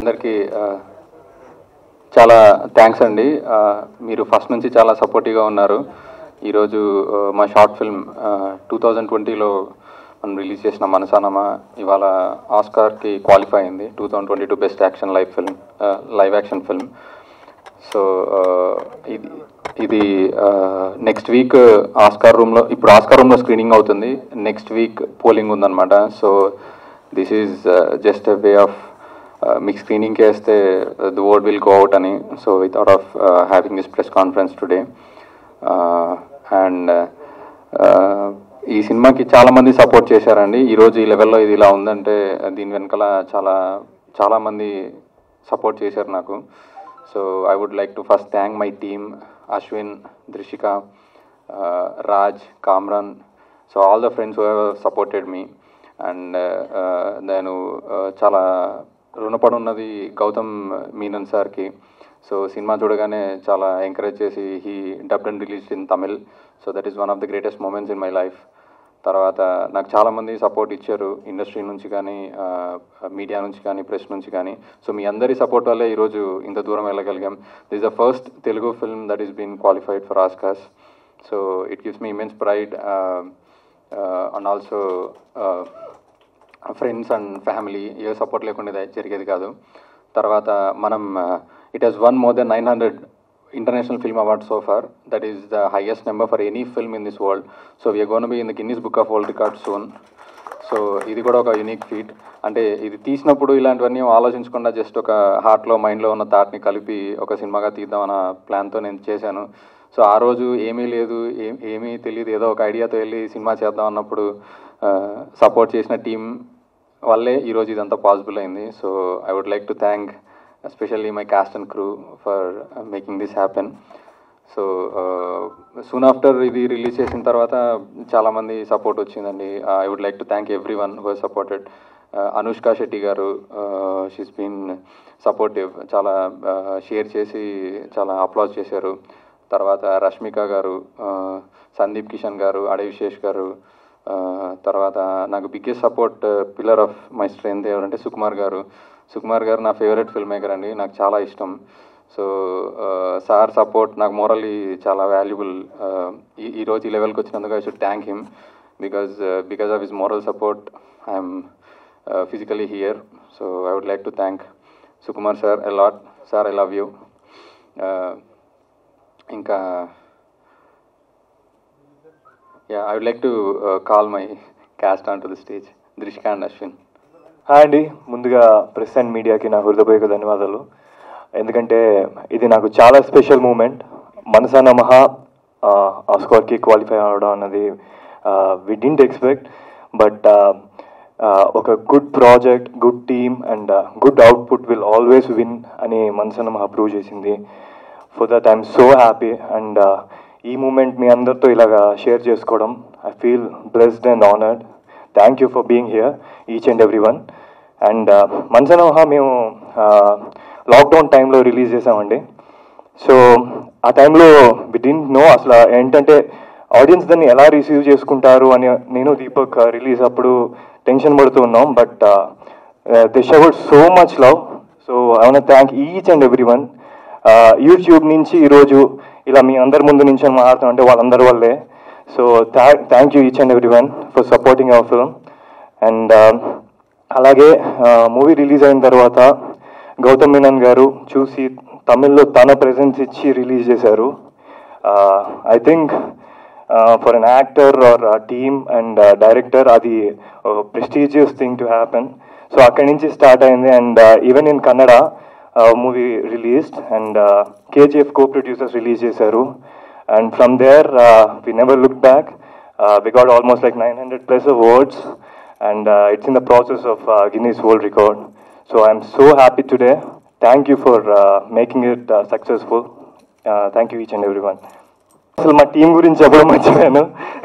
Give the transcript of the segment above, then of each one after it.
అందరికీ ఆ, చాలా థ్యాంక్స్ అండి ఆ, మీరు ఫస్ట్ నుంచి చాలా సపోర్టివ్గా ఉన్నారు ఈరోజు ఆ, మా షార్ట్ ఫిల్మ్ టూ థౌజండ్ ట్వంటీలో మనం రిలీజ్ చేసిన మనసానమా ఇవాళ ఆస్కార్కి క్వాలిఫై అయింది two thousand twenty two best action live film live action film so ఇది ఇది నెక్స్ట్ వీక్ ఆస్కార్ రూమ్లో ఇప్పుడు ఆస్కార్ రూమ్లో స్క్రీనింగ్ అవుతుంది నెక్స్ట్ వీక్ పోలింగ్ ఉందన్నమాట so this is just a way of మీకు స్క్రీనింగ్కి వేస్తే the word will go out అని so without of having this press conference today and ఈ సినిమాకి చాలా మంది సపోర్ట్ చేశారండి ఈరోజు ఈ లెవెల్లో ఇది ఇలా ఉందంటే దీని వెనకాల చాలా చాలా మంది సపోర్ట్ చేశారు నాకు so I would like to first thank my team Ashwin Drishika Raj Kamran so all the friends who have supported me and నేను చాలా రుణపడి ఉన్నది గౌతమ్ మీనన్ సార్కి సో సినిమా చూడగానే చాలా ఎంకరేజ్ చేసి he dubbed and release in Tamil so that is one of the greatest moments in my life తర్వాత నాకు చాలామంది సపోర్ట్ ఇచ్చారు ఇండస్ట్రీ నుంచి కానీ మీడియా నుంచి కానీ ప్రెస్ నుంచి కానీ సో మీ అందరి సపోర్ట్ వల్లే ఈరోజు ఇంత దూరం వెళ్ళగలిగాం this the first Telugu film that is been qualified for Oscars so it gives me immense pride and also friends and family ఏ సపోర్ట్ లేకుండా ఇది జరిగేది కాదు తర్వాత మనం it has won more than nine hundred international film award so far that is the highest number for any film in this world so we're gonna be in the Guinness book of world record son so ఇది కూడా ఒక unique feet అంటే ఇది తీసినప్పుడు ఇలాంటివన్నీ ఆలోచించకుండా just ఒక హార్ట్లో మైండ్లో ఉన్న థాట్ని కలిపి ఒక సినిమాగా తీద్దామన్న ప్లాన్తో నేను చేశాను సో ఆ రోజు ఏమీ లేదు ఏం ఏమీ తెలియదు ఏదో ఒక ఐడియాతో వెళ్ళి సినిమా చేద్దాం అన్నప్పుడు సపోర్ట్ చేసిన టీం వల్లే ఈరోజు ఇదంతా పాసిబుల్ అయింది so I would like to thank especially my cast and crew for making this happen so soon after ఇది రిలీజ్ చేసిన తర్వాత చాలామంది సపోర్ట్ వచ్చిందండి I would like to thank everyone who supported Anushka Shetty garu she's been supportive చాలా share చేసి చాలా applause చేశారు తర్వాత రష్మిక గారు సందీప్ కిషన్ గారు అడవి విశేష్ గారు తర్వాత నాకు biggest support pillar of my strength ఎవరంటే సుకుమార్ గారు సుకుమార్ గారు నా ఫేవరెట్ ఫిల్మ్ మేకర్ అండి నాకు చాలా ఇష్టం సో సార్ సపోర్ట్ నాకు మోరల్లీ చాలా వాల్యుబుల్ ఈ ఈరోజు ఈ లెవెల్కి వచ్చినందుకు I should thank him because because of his moral support I'm physically here so I would like to thank Sukumar sir a lot sir I love you ఇంకా yeah I would like to call my cast on to the stage Drishika and Ashwin hi అండి ముందుగా press and మీడియాకి నా హృదయపూర్వక ధన్యవాదాలు ఎందుకంటే ఇది నాకు చాలా స్పెషల్ మూమెంట్ మనసా నమహ ఆస్కార్కి క్వాలిఫై అవడం అన్నది వి డింట్ ఎక్స్పెక్ట్ బట్ ఒక good project good team and good output will always win అని మనసా నమహ ప్రూవ్ చేసింది for that I'm so happy and ఈ మూమెంట్ మీ అందరితో ఇలాగా షేర్ చేసుకోవడం I feel blessed and honoured thank you for being here each and everyone and మనసనోహ మేము lockdown టైంలో రిలీజ్ చేసామండి సో ఆ టైంలో వి డింట్ నో అసలు ఏంటంటే ఆడియన్స్ దాన్ని ఎలా రిసీవ్ చేసుకుంటారు అని నేను దీపక్ రిలీజ్ అప్పుడు టెన్షన్ పడుతూ ఉన్నాం but they showered so much love so I want thank each and everyone YouTube నుంచి ఈరోజు ఇలా మీ అందరి ముందు నుంచి మాట్లాడుతాం అంటే వాళ్ళందరి వల్లే so thank you each and everyone for supporting our film and అలాగే మూవీ రిలీజ్ అయిన తర్వాత గౌతమ్ మీనన్ గారు చూసి తమిళ్లో తన ప్రెజెన్స్ ఇచ్చి రిలీజ్ చేశారు I think for an actor our team and director అది prestigious thing to happen so అక్కడి నుంచి స్టార్ట్ అయింది and even in Kannada movie released and KGF co producers release చేశారు and from there we never look back we got almost like nine hundred plus awards and uh, it's in the process of uh, Guinness World Record. So I'm so happy today. Thank you for uh, making it uh, successful. Uh, thank you each and everyone. అసలు మా team గురించి చెప్పడం మర్చిపోయాను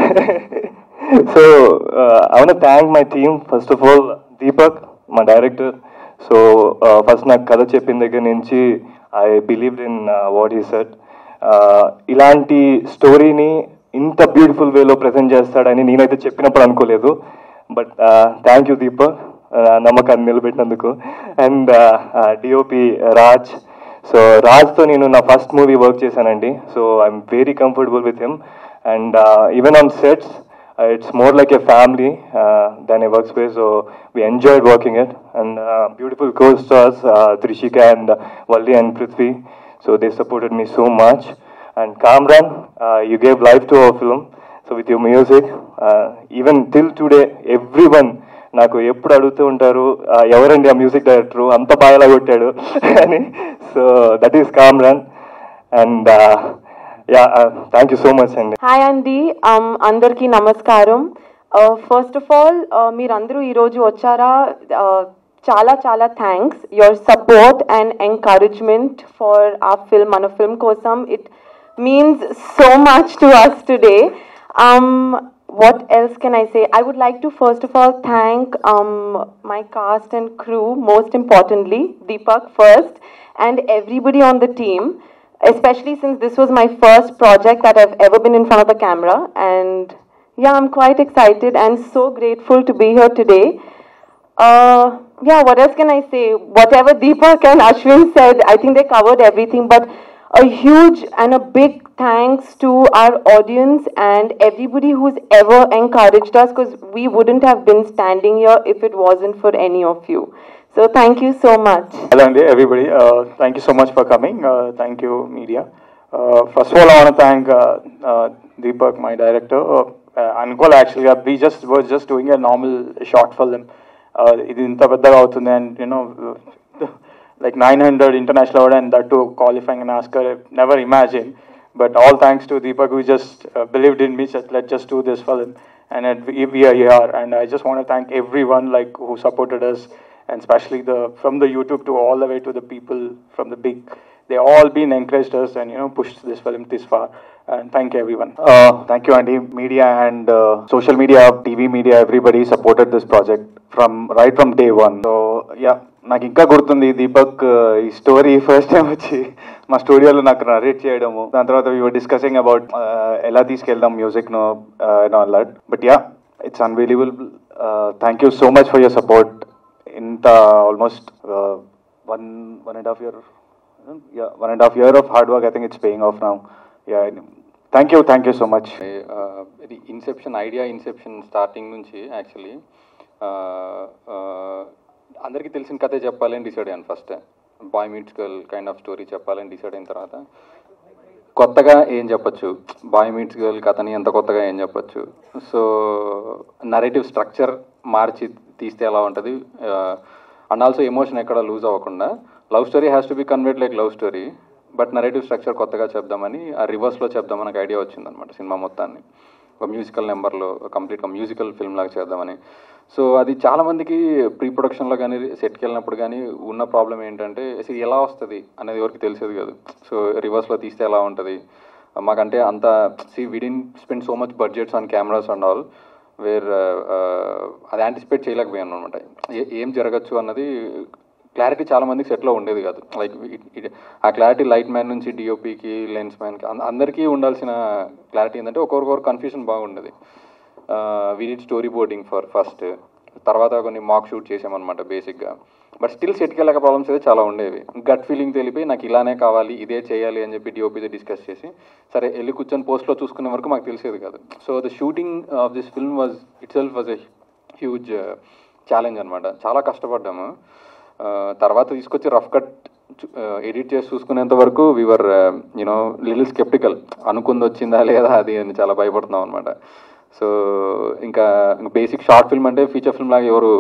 so I want thank my team first of all Deepak మా director so first నాకు కథ చెప్పిన దగ్గర నుంచి ఐ బిలీవ్ ఇన్ వాట్ ఈ సెట్ ఇలాంటి స్టోరీని ఇంత బ్యూటిఫుల్ వేలో ప్రజెంట్ చేస్తాడని నేనైతే చెప్పినప్పుడు అనుకోలేదు బట్ థ్యాంక్ యూ దీపక్ నమ్మకాన్ని నిలబెట్టినందుకు అండ్ డిఓపి రాజ్ సో రాజ్తో నేను నా ఫస్ట్ మూవీ వర్క్ చేశానండి so I'm very comfortable with him and even on sets it's more like a family than a work space so we enjoyed working it and beautiful co stars Trishika and Valli and Prithvi so they supported me so much and Kamran you gave life to our film so with your music even till today every everyone నాకు ఎప్పుడు అడుగుతూ ఉంటారు "ఆ, ఎవరండి ఆ music director అంత బాగా కొట్టాడు అని so that is Kamran and yeah thank you so much అండి హాయ్ అండి um, అందరికీ నమస్కారం ఫస్ట్ ఆఫ్ ఆల్ మీరందరూ ఈరోజు వచ్చారా Uh, చాలా చాలా thanks your support and encouragement for uh film మన ఫిల్మ్ కోసం it means so much to us today what else can I say? I would like to first of all thank um, my cast and crew, most importantly, Deepak first, and everybody on the team, especially since this was my first project that I've ever been in front of the camera. And yeah, I'm quite excited and so grateful to be here today. Uh, yeah, what else can I say? Whatever Deepak and Ashwin said, I think they covered everything. But a huge and a big thanks to our audience and everybody who's ever encouraged us because we wouldn't have been standing here if it wasn't for any of you. So thank you so much. Hello, Andy, everybody. Uh, thank you so much for coming. Uh, thank you, media. Uh, first of all, I want to thank uh, uh, Deepak, my director. Uh, uh, Ankol, actually, uh, we just were just doing a normal short film. Uh, ఇది ఇంత పెద్దగా అవుతుంది and you know like nine hundred international award and that to qualifying and Oscar never imagine but all thanks to Deepak who just uh, believed in me just let just do this film and it, we we are here and i just want to thank everyone like who supported us and especially the from the youtube to all the way to the people from the big they all been encouraged us and you know pushed this film this far and thank you everyone thank you అండి media and social media TV media everybody supported this project from right from day one so yeah నాకు ఇంకా గుర్తుంది Deepak uh, ఈ story first time వచ్చి మా స్టూడియోలో నాకు narrate చేయడము దాని తర్వాత వీ డిస్కసింగ్ అబౌట్ ఎలా తీసుకెళ్దాం మ్యూజిక్ ను all that but yeah it's unbelievable thank you so much for your support ఇంత almost one one and half year yeah, one and a half year of hard work. I think it's paying off now. Yeah, thank you, thank you so much. ఆ, ఇది inception idea inception starting నుంచి actually అందరికీ తెలిసిన కథే చెప్పాలని decide అయ్యాను first boy meets girl kind of story చెప్పాలని decide అయిన తర్వాత కొత్తగా ఏం చెప్పొచ్చు బాయ్ మీట్స్ గర్ల్ కథని ఎంత కొత్తగా ఏం చెప్పొచ్చు సో నరేటివ్ స్ట్రక్చర్ మార్చి తీస్తే ఎలా ఉంటుంది అండ్ ఆల్సో ఎమోషన్ ఎక్కడ లూజ్ అవ్వకుండా love story has to be convert like love story but narrative structure కొత్తగా చెప్దామని ఆ రివర్స్లో చెప్దామని ఒక ఐడియా వచ్చిందనమాట సినిమా మొత్తాన్ని ఒక మ్యూజికల్ నెంబర్లో కంప్లీట్గా మ్యూజికల్ ఫిల్మ్ లాగా చేద్దామని సో అది చాలా మందికి ప్రీ ప్రొడక్షన్లో కానీ సెట్కి వెళ్ళినప్పుడు కానీ ఉన్న ప్రాబ్లం ఏంటంటే అసలు ఎలా వస్తుంది అనేది ఎవరికి తెలిసేది కాదు సో రివర్స్లో తీస్తే ఎలా ఉంటుంది మాకంటే అంత see we didn't spend so much budgets on cameras and all where అది యాంటిసిపేట్ చేయలేకపోయాను అనమాట ఏం జరగచ్చు అన్నది క్లారిటీ చాలా మందికి సెట్లో ఉండేది కాదు లైక్ ఆ క్లారిటీ లైట్ మ్యాన్ నుంచి డిఓపికి లెన్స్ మ్యాన్కి అందరికీ ఉండాల్సిన క్లారిటీ ఏంటంటే ఒక్కొక్కరు కన్ఫ్యూజన్ బాగుండేది we need story boarding for first తర్వాత కొన్ని మాక్ షూట్ చేసామన్నమాట బేసిక్గా బట్ స్టిల్ సెట్కి వెళ్ళక ప్రాబ్లమ్స్ అయితే చాలా ఉండేవి గట్ ఫీలింగ్ తెలిపి నాకు ఇలానే కావాలి ఇదే చేయాలి అని చెప్పి డిఓపితో డిస్కస్ చేసి సరే వెళ్ళి కూర్చొని పోస్ట్లో చూసుకునే వరకు మాకు తెలిసేది కాదు so the shooting of this film was itself was a huge challenge అనమాట చాలా కష్టపడ్డాము ఆ, తర్వాత తీసుకొచ్చి రఫ్ కట్ ఎడిట్ చేసి చూసుకునేంత వరకు వీవర్ యూనో లిటిల్ స్కెప్టికల్ అనుకుంది వచ్చిందా లేదా అది అని చాలా భయపడుతున్నాం అనమాట సో ఇంకా బేసిక్ షార్ట్ ఫిల్మ్ అంటే ఫీచర్ ఫిల్మ్ లాగా ఎవరు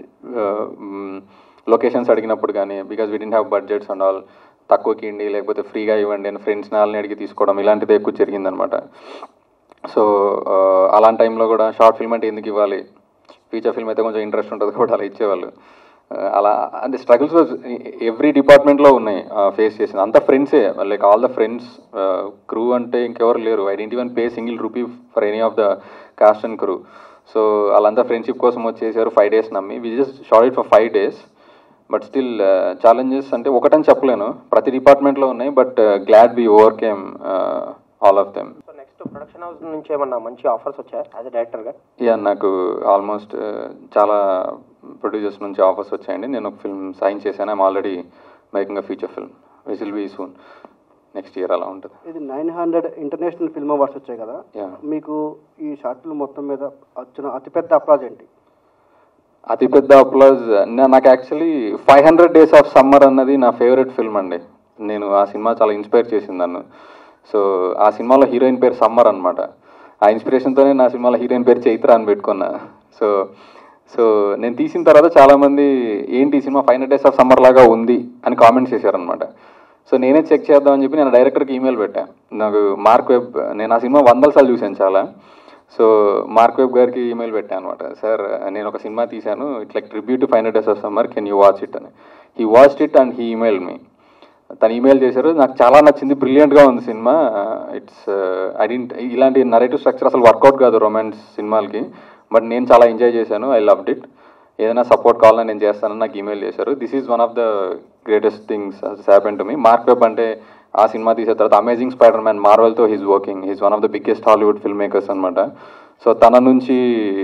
లొకేషన్స్ అడిగినప్పుడు కానీ because we didn't have budgets and all తక్కువకి ఇండి లేకపోతే ఫ్రీగా ఇవ్వండి అని ఫ్రెండ్స్ నాలని అడిగి తీసుకోవడం ఇలాంటిది ఎక్కువ జరిగిందనమాట సో ఆ, అలాంటి టైంలో కూడా షార్ట్ ఫిల్మ్ అంటే ఎందుకు ఇవ్వాలి ఫీచర్ ఫిల్మ్ అయితే కొంచెం ఇంట్రెస్ట్ ఉంటుంది కాబట్టి అలా ఇచ్చేవాళ్ళు ఆ, అలా అంటే స్ట్రగుల్స్ ఎవ్రీ డిపార్ట్మెంట్లో ఉన్నాయి ఫేస్ చేసింది అంతా ఫ్రెండ్సే like all the friends crew అంటే ఇంకెవరు లేరు I didn't even pay single rupee for any of the cast and crew so వాళ్ళంతా ఫ్రెండ్షిప్ కోసం వచ్చేసారు ఫైవ్ డేస్ నమ్మి we just shot it for five days but still challenges అంటే ఒకటని చెప్పలేను ప్రతి డిపార్ట్మెంట్లో ఉన్నాయి but glad we overcame all of them so next production house నుంచి ఏమన్నా మంచి ఆఫర్స్ వచ్చాయా యాజ్ ఎ డైరెక్టర్గా యా నాకు ఆల్మోస్ట్ చాలా ప్రొడ్యూసర్స్ నుంచి ఆఫర్స్ వచ్చాయండి నేను ఒక ఫిల్మ్ సైన్ చేశాను I'm already making a feature film which will be soon next year అలా ఉంటుంది ఇది nine hundred international film awards వచ్చాయి కదా Yeah. మీకు ఈ షార్ట్ ఫిల్మ్ మొత్తం మీద వచ్చిన అతిపెద్ద అప్రాజ్ ఏంటి అతిపెద్ద అప్లాజ్ నాకు actually five hundred days of summer అన్నది నా ఫేవరెట్ ఫిల్మ్ అండి నేను ఆ సినిమా చాలా ఇన్స్పైర్ చేసింది నన్ను సో ఆ సినిమాలో హీరోయిన్ పేరు సమ్మర్ అనమాట ఆ ఇన్స్పిరేషన్తోనే నా సినిమాలో హీరోయిన్ పేరు చైత్ర అని పెట్టుకున్నా సో సో నేను తీసిన తర్వాత చాలామంది ఏంటి ఈ సినిమా five hundred days of summer లాగా ఉంది అని కామెంట్స్ చేశారనమాట సో నేనే చెక్ చేద్దామని చెప్పి నేను డైరెక్టర్కి ఈమెయిల్ పెట్టాను నాకు మార్క్ వెబ్ నేను ఆ సినిమా వందల సార్లు చూశాను చాలా సో మార్క్ వెబ్ గారికి ఈమెయిల్ పెట్టాను అనమాట సార్ నేను ఒక సినిమా తీశాను it like tribute five hundred days of summer can you watch it అని he watch it and he email me తను ఈమెయిల్ చేశారు నాకు చాలా నచ్చింది బ్రిలియంట్గా ఉంది సినిమా ఇట్స్ ఐ డింట్ ఇలాంటి నరేటివ్ స్ట్రక్చర్ అసలు వర్కౌట్ కాదు రొమాన్స్ సినిమాలకి బట్ నేను చాలా ఎంజాయ్ చేశాను ఐ లవ్డ్ ఇట్ ఏదైనా సపోర్ట్ కావాలని నేను చేస్తానని నాకు ఈమెయిల్ చేశారు this is one of the greatest things happen to me Mark Webb అంటే ఆ సినిమా తీసిన తర్వాత అమేజింగ్ స్పైడర్ మ్యాన్ మార్వెల్తో he's working he's one of the biggest Hollywood film makers అనమాట సో తన నుంచి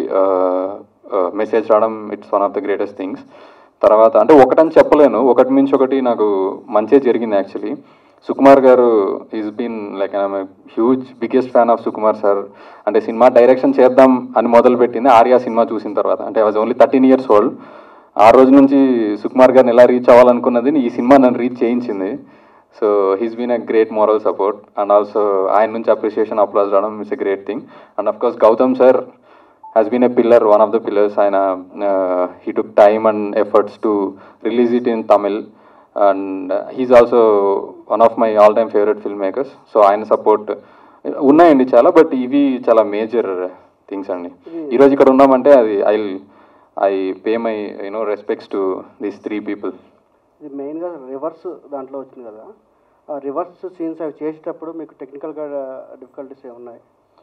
మెసేజ్ రావడం it's one of the greatest things తర్వాత అంటే ఒకటని చెప్పలేను ఒకటి మించి ఒకటి నాకు మంచిగా జరిగింది యాక్చువల్లీ సుకుమార్ గారు is been like I'm huge biggest fan of Sukumar sir అంటే సినిమా డైరెక్షన్ చేద్దాం అని మొదలు పెట్టింది ఆర్యా సినిమా చూసిన తర్వాత అంటే was only thirteen years old ఆ రోజు నుంచి సుకుమార్ గారిని ఎలా రీచ్ అవ్వాలనుకున్నది ఈ సినిమా నన్ను రీచ్ చేయించింది so he's been a great moral support and also ఆయన నుంచి అప్రిషియేషన్ అప్లాజ్ రావడం it's a great thing and of course Gautham sir has been a pillar, one of the pillars. And uh, he took time and efforts to release it in Tamil. And uh, he's also one of my all-time favorite filmmakers. So ఆయన support ఉన్నాయండి చాలా but ఇవి చాలా major things అండి ఈరోజు ఇక్కడ ఉన్నామంటే అది I I pay my you know respects to these three people ఇది మెయిన్గా రివర్స్ దాంట్లో వచ్చింది కదా ఆ రివర్స్ సీన్స్ అవి చేసేటప్పుడు మీకు టెక్నికల్గా డిఫికల్టీస్ ఏమున్నాయి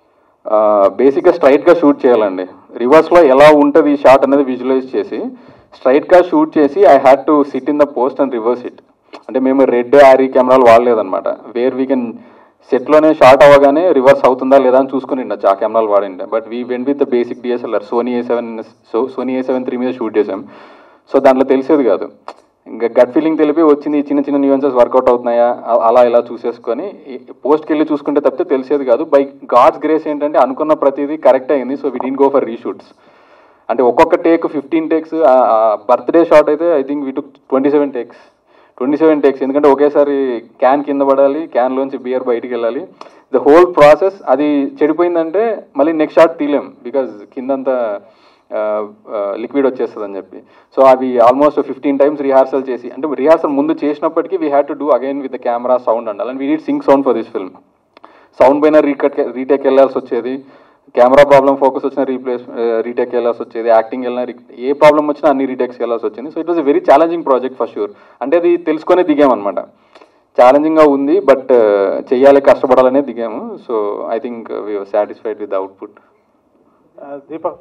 బేసిక్గా స్ట్రైట్గా షూట్ చేయాలండి రివర్స్లో ఎలా ఉంటుంది ఈ షాట్ అనేది విజువలైజ్ చేసి స్ట్రైట్గా షూట్ చేసి I had to sit in the post and reverse it అంటే మేము రెడ్ ఆరీ కెమెరాలు వాడలేదన్నమాట వేర్ వీ కెన్ సెట్లోనే షార్ట్ అవ్వగానే రివర్స్ అవుతుందా లేదా అని చూసుకుని ఉండొచ్చు ఆ కెమెరాలు వాడింటే but we went with the basic DSLR Sony A seven so Sony A seven three మీద షూట్ చేసాం సో దాంట్లో తెలిసేది కాదు ఇంకా గట్ ఫీలింగ్ తెలిపి వచ్చింది ఈ చిన్న చిన్న న్యూయన్సెస్ వర్కౌట్ అవుతున్నాయా అ- అలా ఇలా చూసేసుకొని పోస్ట్కి వెళ్ళి చూసుకుంటే తప్పితే తెలిసేది కాదు బై గాడ్స్ గ్రేస్ ఏంటంటే అనుకున్న ప్రతిదీ కరెక్ట్ అయింది so we didn't go for reshoots అంటే ఒక్కొక్క take fifteen takes birthday shot అయితే I think we took twenty seven takes twenty seven takes ఎందుకంటే ఒకేసారి క్యాన్ కింద పడాలి క్యాన్లోంచి బియర్ బయటికి వెళ్ళాలి ద హోల్ ప్రాసెస్ అది చెడిపోయిందంటే మళ్ళీ నెక్స్ట్ షాట్ తీలేం బికాజ్ కిందంతా లిక్విడ్ వచ్చేస్తుంది అని చెప్పి సో అవి ఆల్మోస్ట్ ఫిఫ్టీన్ టైమ్స్ రిహార్సల్ చేసి అంటే రిహార్సల్ ముందు చేసినప్పటికీ we had to do again with the camera sound and and we need sync sound for this film sound పైన రీకట్ రీటేక్ వెళ్ళాల్సి వచ్చేది కెమెరా ప్రాబ్లం ఫోకస్ వచ్చిన రీప్లేస్ రీటేక్ వెళ్ళాల్సి వచ్చేది యాక్టింగ్ వెళ్ళినా re- ఏ ప్రాబ్లం వచ్చినా అన్ని రీటేక్స్ వెళ్ళాల్సి వచ్చింది so it was a very challenging project for sure అంటే అది తెలుసుకొని దిగామన్నమాట ఛాలెంజింగ్గా ఉంది బట్ చెయ్యాలి కష్టపడాలనే దిగాము so I think we're satisfied with the output Deepak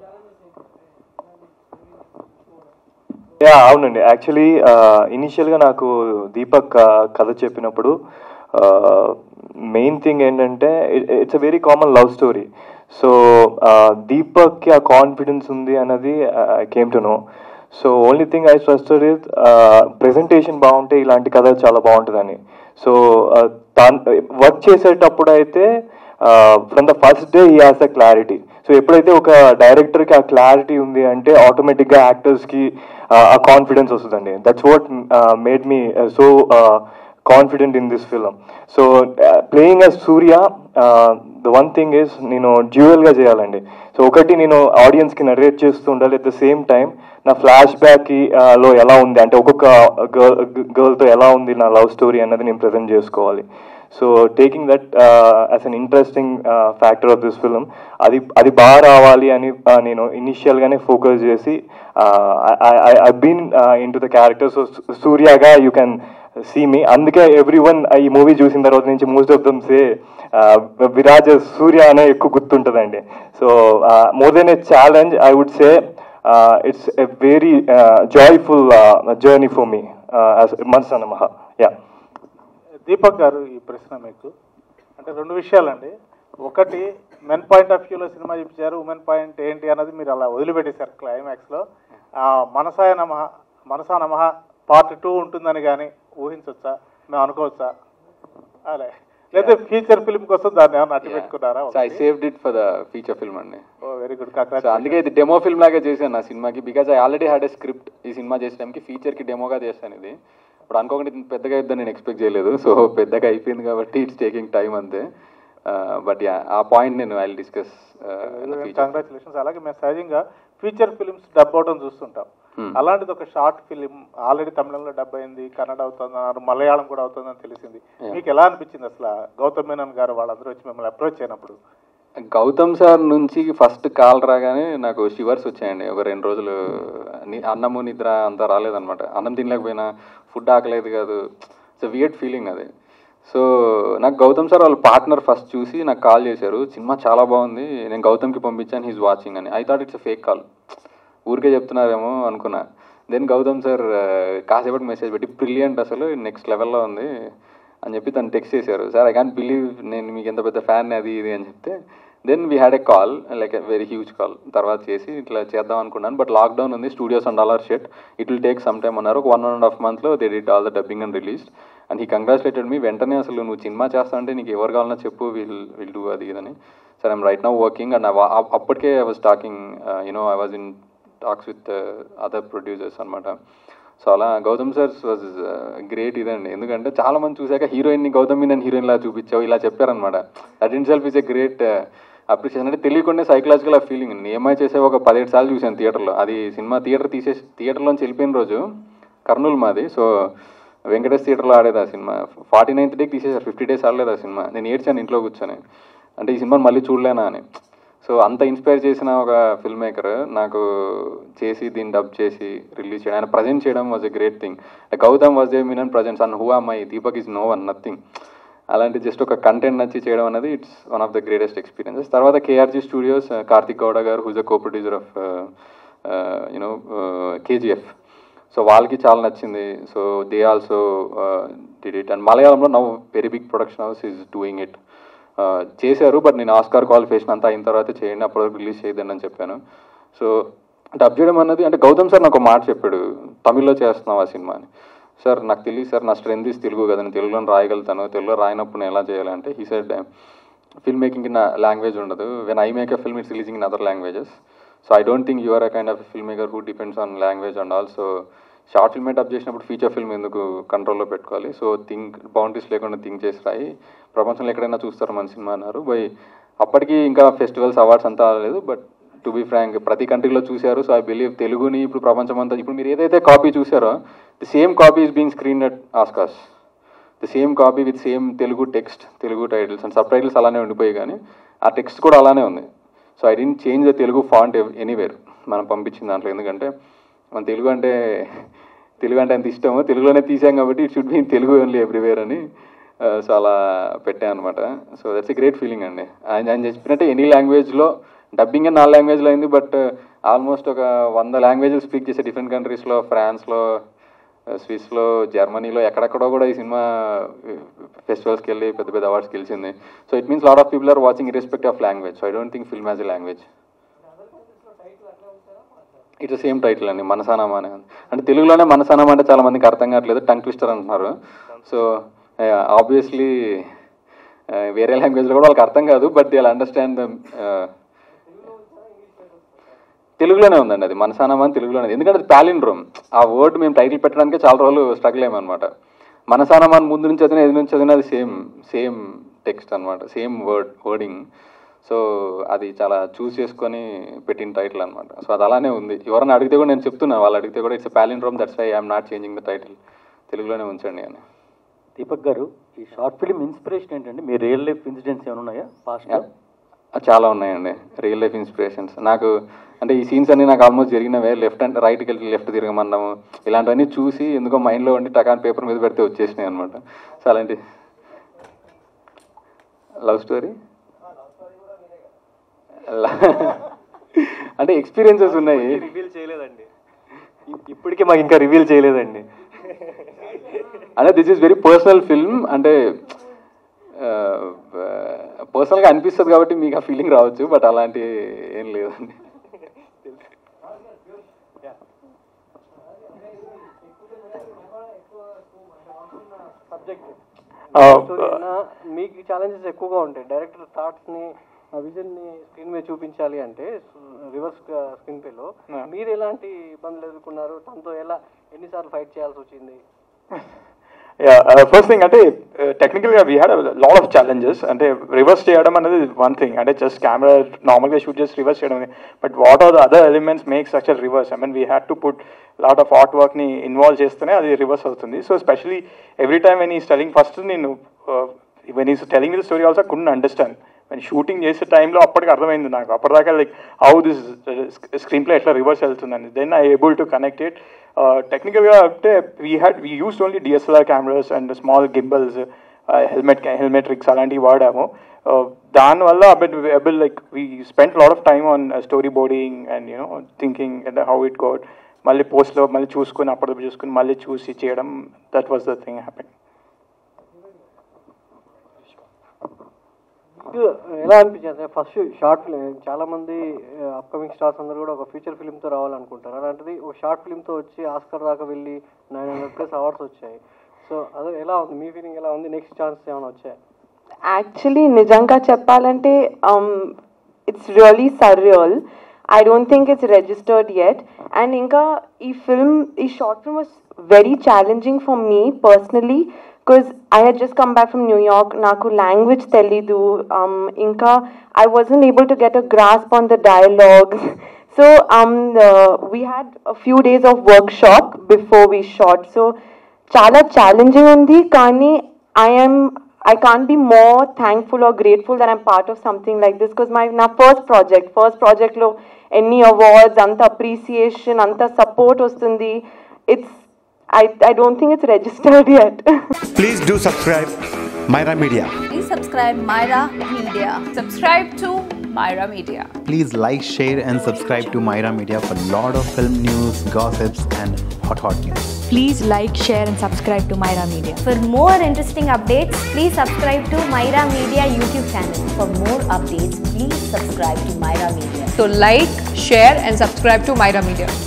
yeah అవునండి యాక్చువల్లీ ఇనిషియల్గా నాకు దీపక్ ఆ, కథ చెప్పినప్పుడు మెయిన్ థింగ్ ఏంటంటే it's a very common love story so దీపక్కి ఆ కాన్ఫిడెన్స్ ఉంది అన్నది I came to know so only thing I trusted is presentation బాగుంటే ఇలాంటి కథ చాలా బాగుంటుందని సో తాను వర్క్ చేసేటప్పుడు అయితే from the first day he has the clarity so ఎప్పుడైతే ఒక డైరెక్టర్కి ఆ క్లారిటీ ఉంది అంటే ఆటోమేటిక్గా యాక్టర్స్కి ఆ కాన్ఫిడెన్స్ వస్తుందండి that's what made me so confident in this film so playing as Surya the one thing is నేను డ్యూయల్గా చేయాలండి సో ఒకటి నేను ఆడియన్స్కి నరేట్ చేస్తూ ఉండాలి అట్ ద సేమ్ టైం నా ఫ్లాష్ బ్యాక్కి లో ఎలా ఉంది అంటే ఒక్కొక్క గర్ల్ గర్ల్తో ఎలా ఉంది నా లవ్ స్టోరీ అన్నది నేను ప్రజెంట్ చేసుకోవాలి so taking that as an interesting factor of this film అది అది బాగా రావాలి అని uh, నేను ఇనిషియల్గానే ఫోకస్ చేసి I been into the character so సూర్యగా యూ కెన్ సీ మీ అందుకే ఎవ్రీ వన్ ఈ మూవీ చూసిన తర్వాత నుంచి most of them say Viraj Surya అనే ఎక్కువ గుర్తుంటుందండి so more than a challenge I would say it's a very joyful journey for me Manasu నమః యా దీపక్ గారు ఈ ప్రశ్న మీకు అంటే రెండు విషయాలండి ఒకటి మెన్ పాయింట్ ఆఫ్ వ్యూలో సినిమా చూపించారు ఉమెన్ పాయింట్ ఏంటి అన్నది మీరు అలా వదిలిపెట్టేశారు క్లైమాక్స్లో ఆ, మనసాయ నమ మనసా నమ పార్ట్ టూ ఉంటుందని కానీ ఊహించవచ్చా మేము అనుకోవచ్చా అలే లేదా ఫ్యూచర్ ఫిల్మ్ కోసం దాన్ని ఏమన్నా అట్టు పెట్టుకున్నారా so I saved it for the feature film అండి వెరీ గుడ్ సో అందుకే ఇది డెమో ఫిల్మ్ లాగా చేశాను నా సినిమాకి because I already had a script ఈ సినిమా చేసే టైంకి ఫీచర్కి డెమోగా చేస్తాను ఇది ఇప్పుడు అనుకోకుండా ఇది పెద్దగా అయిద్దని నేను ఎక్స్పెక్ట్ చేయలేదు సో పెద్దగా అయిపోయింది కాబట్టి ఇట్స్ టేకింగ్ టైం అంతే బట్ యా ఆ పాయింట్ నేను ఐ డిస్కస్ కంగ్రాచులేషన్స్ అలాగే మేము సహజంగా ఫీచర్ ఫిల్మ్స్ డబ్ అవడం చూస్తుంటాం Hmm. అలాంటిది ఒక షార్ట్ ఫిలిం ఆల్రెడీ తమిళంలో డబ్ అయింది కన్నడ అవుతుంది అన్నారు మలయాళం కూడా అవుతుందని తెలిసింది Yeah. మీకు ఎలా అనిపించింది అసలు గౌతమ్ మేనన్ గారు వాళ్ళందరూ వచ్చి మిమ్మల్ని అప్రోచ్ అయినప్పుడు గౌతమ్ సార్ నుంచి ఫస్ట్ కాల్ రాగానే నాకు షివర్స్ వచ్చాయండి ఒక రెండు రోజులు ని- అన్నము నిద్ర అంతా రాలేదన్నమాట అన్నం తినలేకపోయినా ఫుడ్ ఆకలేదు కాదు ఇట్స్ వియర్డ్ ఫీలింగ్ అది సో నాకు గౌతమ్ సార్ వాళ్ళ పార్ట్నర్ ఫస్ట్ చూసి నాకు కాల్ చేశారు సినిమా చాలా బాగుంది నేను గౌతమ్కి పంపించాను హీస్ వాచింగ్ అని I thought it's fake call ఊరికే చెప్తున్నారేమో అనుకున్నా దెన్ గౌతమ్ సార్ కాసేపటి మెసేజ్ పెట్టి బ్రిలియంట్ అసలు నెక్స్ట్ లెవెల్లో ఉంది అని చెప్పి తను టెక్స్ట్ చేశారు సార్ ఐ కాంట్ బిలీవ్ నేను మీకు ఎంత పెద్ద ఫ్యాన్ అది ఇది అని చెప్తే then we had a call like very huge call తర్వాత చేసి ఇట్లా చేద్దాం అనుకున్నాను బట్ లాక్డౌన్ ఉంది studios and all are shut it will take some time అన్నారు ఒక వన్ అండ్ హాఫ్ మంత్లో they did all the dubbing and release and he congratulated me వెంటనే అసలు నువ్వు సినిమా చేస్తా అంటే నీకు ఎవరు కావాలన్నా చెప్పు విల్ విల్ డూ అది ఇదని sir I'm right now working and అప్పటికే I was talking you know I was in talks with other producers అనమాట సో అలా గౌతమ్ సార్స్ వాజ్ గ్రేట్ ఇదండి ఎందుకంటే చాలా మంది చూశాక హీరోయిన్ని గౌతమ్ నేను హీరోయిన్ లా చూపించావు ఇలా చెప్పారనమాట that in self is a great appreciation అంటే తెలియకుండా సైకలాజికల్ ఆ ఫీలింగ్ ఏమై చేసే ఒక పదిహేడు సార్లు చూశాను థియేటర్లో అది సినిమా థియేటర్ తీసేసి థియేటర్లోంచి వెళ్ళిపోయిన రోజు కర్నూలు మాది సో వెంకటేష్ థియేటర్లో ఆడేది ఆ సినిమా ఫార్టీ నైన్త్ డేకి తీసేసారు ఫిఫ్టీ డేస్ ఆడలేదు ఆ సినిమా నేను ఏడ్చాను ఇంట్లో కూర్చొని అంటే ఈ సినిమాని మళ్ళీ చూడలేనా అని సో అంత ఇన్స్పైర్ చేసిన ఒక ఫిల్మ్ మేకర్ నాకు చేసి దీన్ని డబ్ చేసి రిలీజ్ చేయడం ఆయన ప్రజెంట్ చేయడం was a great thing Gautam was a mean and presents and who my Deepak is no one nothing అలాంటి జస్ట్ ఒక కంటెంట్ నచ్చి చేయడం అనేది it's one of the greatest experiences తర్వాత KRG studios Karthik Gowda garu whose a co producer of you know KGF so వాళ్ళకి చాలా నచ్చింది so they also did it and మలయాళంలో now very big production house is doing it చేశారు but నేను Oscar qualification అంతా అయిన తర్వాత చేయండి అప్పటి వరకు రిలీజ్ చేయదండి అని చెప్పాను సో డబ్ చేయడం అన్నది అంటే గౌతమ్ సార్ నాకు ఒక మాట చెప్పాడు తమిళ్లో చేస్తున్నాం ఆ సినిమాని సార్ నాకు తెలియదు సార్ నా స్ట్రెంత్ ఇస్ తెలుగు కదా నేను తెలుగులో రాయగలుగుతాను తెలుగులో రాయనప్పుడు నేను ఎలా చేయాలంటే ఈ సైడ్ ఫిల్మ్ మేకింగ్ నా లాంగ్వేజ్ ఉండదు when I make a film it's releasing in other languages so I don't think you're a kind of film maker who depends on language and also short film dub చేసినప్పుడు feature film ఎందుకు కంట్రోల్లో పెట్టుకోవాలి so think boundaries లేకుండా think చేసి రాయి ప్రపంచంలో ఎక్కడైనా చూస్తారు మన సినిమా అన్నారు బై అప్పటికి ఇంకా ఫెస్టివల్స్ అవార్డ్స్ అంతా రాలేదు బట్ టు బి ఫ్రాంక్ ప్రతి కంట్రీలో చూశారు సో ఐ బిలీవ్ తెలుగుని ఇప్పుడు ప్రపంచం అంతా ఇప్పుడు మీరు ఏదైతే కాపీ చూసారో the same copy is being screen at Oscars the same copy with same Telugu text Telugu titles and subtitles అలానే ఉండిపోయి కానీ ఆ టెక్స్ట్ కూడా అలానే ఉంది so I didn't change the Telugu font anywhere మనం పంపించిన దాంట్లో ఎందుకంటే మన తెలుగు అంటే తెలుగు అంటే అంత ఇష్టము తెలుగులోనే తీసాం కాబట్టి it should be Telugu only everywhere అని సో అలా పెట్టాను అనమాట so that's a great feeling అండి ఆయన ఆయన చెప్పినట్టే ఎనీ లాంగ్వేజ్లో డబ్బింగ్ అని నాలుగు లాంగ్వేజ్లో అయింది బట్ ఆల్మోస్ట్ ఒక వంద లాంగ్వేజెస్ స్పీక్ చేసే డిఫరెంట్ కంట్రీస్లో ఫ్రాన్స్లో స్విస్లో జర్మనీలో ఎక్కడెక్కడో కూడా ఈ సినిమా ఫెస్టివల్స్కి వెళ్ళి పెద్ద పెద్ద అవార్డ్స్ గెలిచింది so it means lot of people are watching irrespective of language so I don't think film as a language it's same title అండి మనసానామా అనే ఉంది. అంటే తెలుగులోనే మనసానామా అంటే చాలా మందికి అర్థం కావట్లేదు టంగ్ ట్విస్టర్ అంటున్నారు సో ఆబ్వియస్లీ వేరే లాంగ్వేజ్లో కూడా వాళ్ళకి అర్థం కాదు బట్ దే అండర్స్టాండ్ తెలుగులోనే ఉందండి అది మనసానామా అని తెలుగులోనే ఉంది. ఎందుకంటే అది ప్యాలిన్ రూమ్ ఆ వర్డ్ మేము టైటిల్ పెట్టడానికే చాలా రోజులు స్ట్రగుల్ అయ్యామన్నమాట మనసానామా అని ముందు నుంచి చదివిన ఎది నుంచి చదివిన అది సేమ్ సేమ్ టెక్స్ట్ అనమాట సేమ్ వర్డ్ వర్డింగ్ సో అది చాలా చూస్ చేసుకొని పెట్టిన టైటిల్ అనమాట సో అది అలానే ఉంది ఎవరైనా అడిగితే కూడా నేను చెప్తున్నాను వాళ్ళు అడిగితే కూడా it's palindrome that's why I'm not changing the title తెలుగులోనే ఉంచండి అని దీపక్ గారు ఈ షార్ట్ ఫిల్మ్ ఇన్స్పిరేషన్ ఏంటంటే మీ రియల్ లైఫ్ ఇన్సిడెంట్స్ ఏమైనా ఉన్నాయా పాస్ట్ Yeah. చాలా ఉన్నాయండి రియల్ లైఫ్ ఇన్స్పిరేషన్స్ నాకు అంటే ఈ సీన్స్ అన్ని నాకు ఆల్మోస్ట్ జరిగినవే లెఫ్ట్ అండ్ రైట్కి వెళ్ళి లెఫ్ట్ తిరగమన్నాము ఇలాంటివన్నీ చూసి ఎందుకో మైండ్లో ఉండి టకాన్ పేపర్ మీద పెడితే వచ్చేసినాయి అనమాట సో అలాంటి లవ్ స్టోరీ అంటే ఎక్స్పీరియన్సెస్ ఉన్నాయి రివీల్ చేయలేదండి ఇ- ఇప్పటికీ మాకు ఇంకా రివీల్ చేయలేదండి అంటే this is very personal film అంటే పర్సనల్గా అనిపిస్తుంది కాబట్టి మీకు ఆ ఫీలింగ్ రావచ్చు బట్ అలాంటి ఏం లేదండి సబ్జెక్ట్ Uh, మీకు ఛాలెంజెస్ ఎక్కువగా ఉంటాయి డైరెక్టర్ థాట్స్ ని ఆ విజన్ ని స్క్రీన్ మీద చూపించాలి అంటే రివర్స్ స్క్రీన్ ప్లే లో Yeah. మీరు ఎలాంటి ఇబ్బందులు ఎదుర్కొన్నారు తనతో ఎలా ఎన్నిసార్లు ఫైట్ చేయాల్సి వచ్చింది యా ఫస్ట్ థింగ్ అంటే టెక్నికల్గా we had lot of challenges అంటే రివర్స్ చేయడం అనేది వన్ థింగ్ అంటే జస్ట్ కెమెరా నార్మల్గా షూట్ చేసి రివర్స్ చేయడం but what are the other elements make such a reverse I mean we had to put lot of art వర్క్ని involve చేస్తేనే అది రివర్స్ అవుతుంది so specially every time when ఈ స్టెలింగ్ ఫస్ట్ నేను when is telling the story also could understand when shooting చేసే టైంలో అప్పటికి అర్థమైంది నాకు అప్పటిదాకా like how this screenplay ఎట్లా రివర్స్ వెళ్తుందని then I able to connect it టెక్నికల్గా అంటే we had we used only DSLR cameras and small gimbals helmet helmet tricks అలాంటివి వాడాము దానివల్ల a bit able like we spend lot of time on storyboarding and you know thinking and how it got మళ్ళీ పోస్ట్లో మళ్ళీ చూసుకుని అప్పటికి చూసుకుని మళ్ళీ చూసి చేయడం that was the thing happen మీకు ఎలా అనిపించింది ఫస్ట్ షార్ట్ ఫిలిం చాలా మంది అప్కమింగ్ స్టార్స్ అందరూ కూడా ఒక ఫీచర్ ఫిల్మ్ తో రావాలనుకుంటారు అలాంటిది ఒక షార్ట్ ఫిల్మ్ తో వచ్చి ఆస్కర్ దాకా వెళ్ళి నైన్ హండ్రెడ్ ప్లస్ అవార్డ్స్ వచ్చాయి సో అదే ఎలా ఉంది మీ ఫీలింగ్ ఎలా ఉంది నెక్స్ట్ ఛాన్స్ ఏమైనా వచ్చాయి యాక్చువల్లీ నిజంగా చెప్పాలంటే it's really surreal I don't think it's registered yet and ఇంకా ఈ ఫిల్మ్ ఈ short film was very challenging for me personally because I had just come back from New York నాకు లాంగ్వేజ్ తెలీదు um, ఇంకా I wasn't able to get a grasp on the dialogues so we had a few days of workshop before we shot so చాలా challenging ఉంది కానీ I'm I can't be more thankful or grateful that I'm part of something like this because my na first project, first project lo any awards, anta appreciation, anta support ostundi. It's I I don't think it's registered yet. Please do subscribe Myra Media. Please subscribe Myra Media. Subscribe to Myra Media. Please like, share, and subscribe to Myra Media for lot of film news, gossips, and hot hot news. Please like, share, and subscribe to Myra Media. For more interesting updates, please subscribe to Myra Media YouTube channel. For more updates, please subscribe to Myra Media. So like, share, and subscribe to Myra Media.